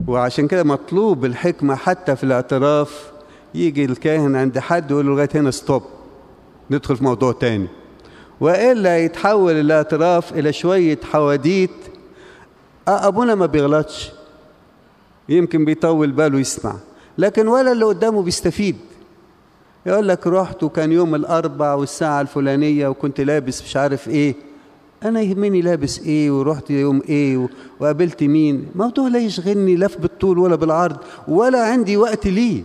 وعشان كده مطلوب الحكمة حتى في الاعتراف يجي الكاهن عند حد يقول له لغاية هنا ستوب ندخل في موضوع تاني وإلا يتحول الاعتراف إلى شوية حواديت آه أبونا ما بيغلطش يمكن بيطول باله يسمع لكن ولا اللي قدامه بيستفيد يقول لك رحت وكان يوم الأربع والساعة الفلانية وكنت لابس مش عارف إيه أنا يهمني لابس إيه ورحت يوم إيه وقابلت مين موضوع لا يشغلني لا بالطول ولا بالعرض ولا عندي وقت ليه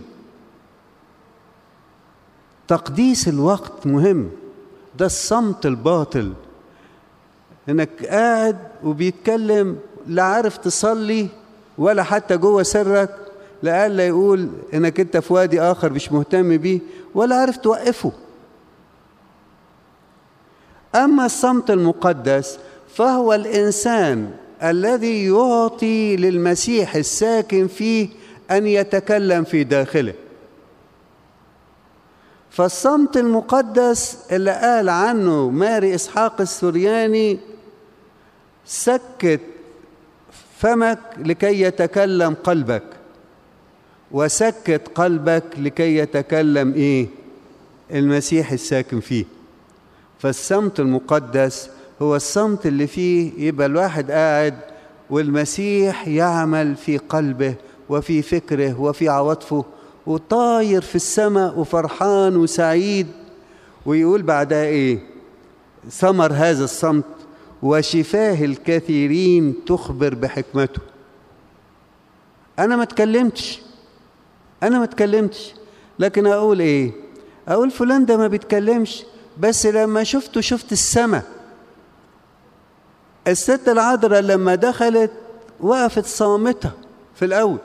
تقديس الوقت مهم ده الصمت الباطل انك قاعد وبيتكلم لا عارف تصلي ولا حتى جوه سرك لألا يقول انك انت في وادي اخر مش مهتم بيه ولا عارف توقفه اما الصمت المقدس فهو الانسان الذي يعطي للمسيح الساكن فيه ان يتكلم في داخله فالصمت المقدس اللي قال عنه ماري اسحاق السورياني سكت فمك لكي يتكلم قلبك وسكت قلبك لكي يتكلم ايه المسيح الساكن فيه فالصمت المقدس هو الصمت اللي فيه يبقى الواحد قاعد والمسيح يعمل في قلبه وفي فكره وفي عواطفه وطاير في السماء وفرحان وسعيد ويقول بعدها ايه ثمر هذا الصمت وشفاه الكثيرين تخبر بحكمته انا ما اتكلمتش انا ما اتكلمتش لكن اقول ايه اقول فلان ده ما بيتكلمش بس لما شفته شفت السماء الست العذراء لما دخلت وقفت صامتة في الأول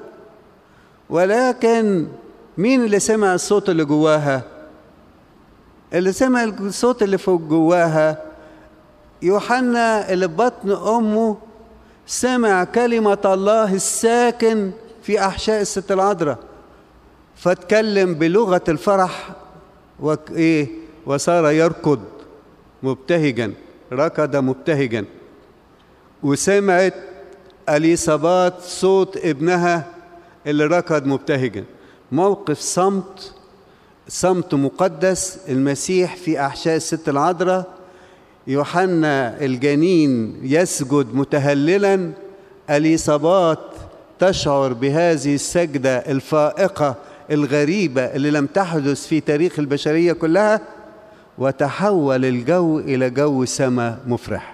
ولكن مين اللي سمع الصوت اللي جواها اللي سمع الصوت اللي فوق جواها يوحنا اللي بطن أمه سمع كلمة الله الساكن في أحشاء الست العذراء فاتكلم بلغة الفرح وإيه وصار يركض مبتهجا ركض مبتهجا وسمعت اليصابات صوت ابنها اللي ركض مبتهجا موقف صمت صمت مقدس المسيح في احشاء الست العذراء يوحنا الجنين يسجد متهللا اليصابات تشعر بهذه السجده الفائقه الغريبه اللي لم تحدث في تاريخ البشريه كلها وتحول الجو الى جو سماء مفرح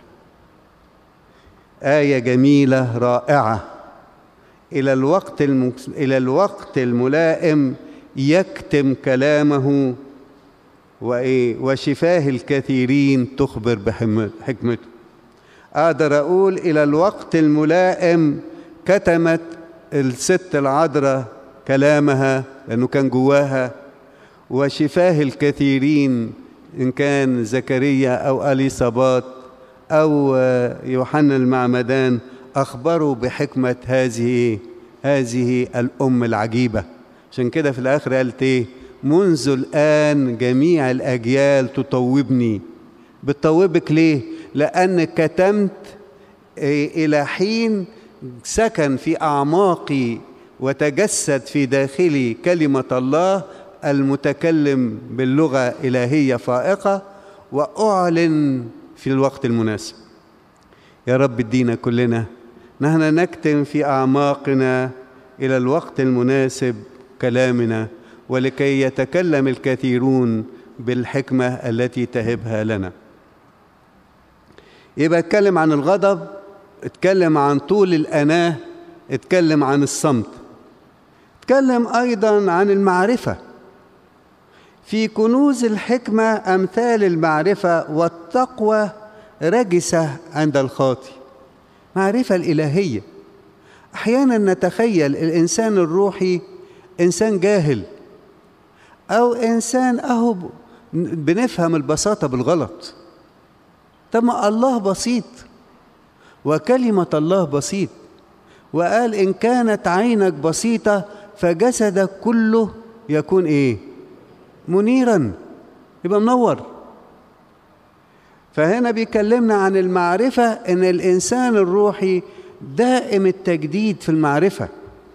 آية جميلة رائعة إلى الوقت الم... إلى الوقت الملائم يكتم كلامه وإيه وشفاه الكثيرين تخبر بحكمته أقدر أقول إلى الوقت الملائم كتمت الست العذراء كلامها لأنه كان جواها وشفاه الكثيرين إن كان زكريا أو أليصابات أو يوحنا المعمدان أخبروا بحكمة هذه هذه الأم العجيبة عشان كده في الآخر قالت إيه منذ الآن جميع الأجيال تطوبني بتطوبك ليه لأن كتمت إيه إلى حين سكن في أعماقي وتجسد في داخلي كلمة الله المتكلم باللغة إلهية فائقة وأعلن في الوقت المناسب يا رب ادينا كلنا نحن نكتم في اعماقنا الى الوقت المناسب كلامنا ولكي يتكلم الكثيرون بالحكمه التي تهبها لنا يبقى اتكلم عن الغضب اتكلم عن طول الاناه اتكلم عن الصمت اتكلم ايضا عن المعرفه في كنوز الحكمة أمثال المعرفة والتقوى رجسة عند الخاطي معرفة الإلهية أحيانا نتخيل الإنسان الروحي إنسان جاهل أو إنسان أهو بنفهم البساطة بالغلط طب ما الله بسيط وكلمة الله بسيط وقال إن كانت عينك بسيطة فجسدك كله يكون إيه؟ منيرا يبقى منور فهنا بيكلمنا عن المعرفة إن الإنسان الروحي دائم التجديد في المعرفة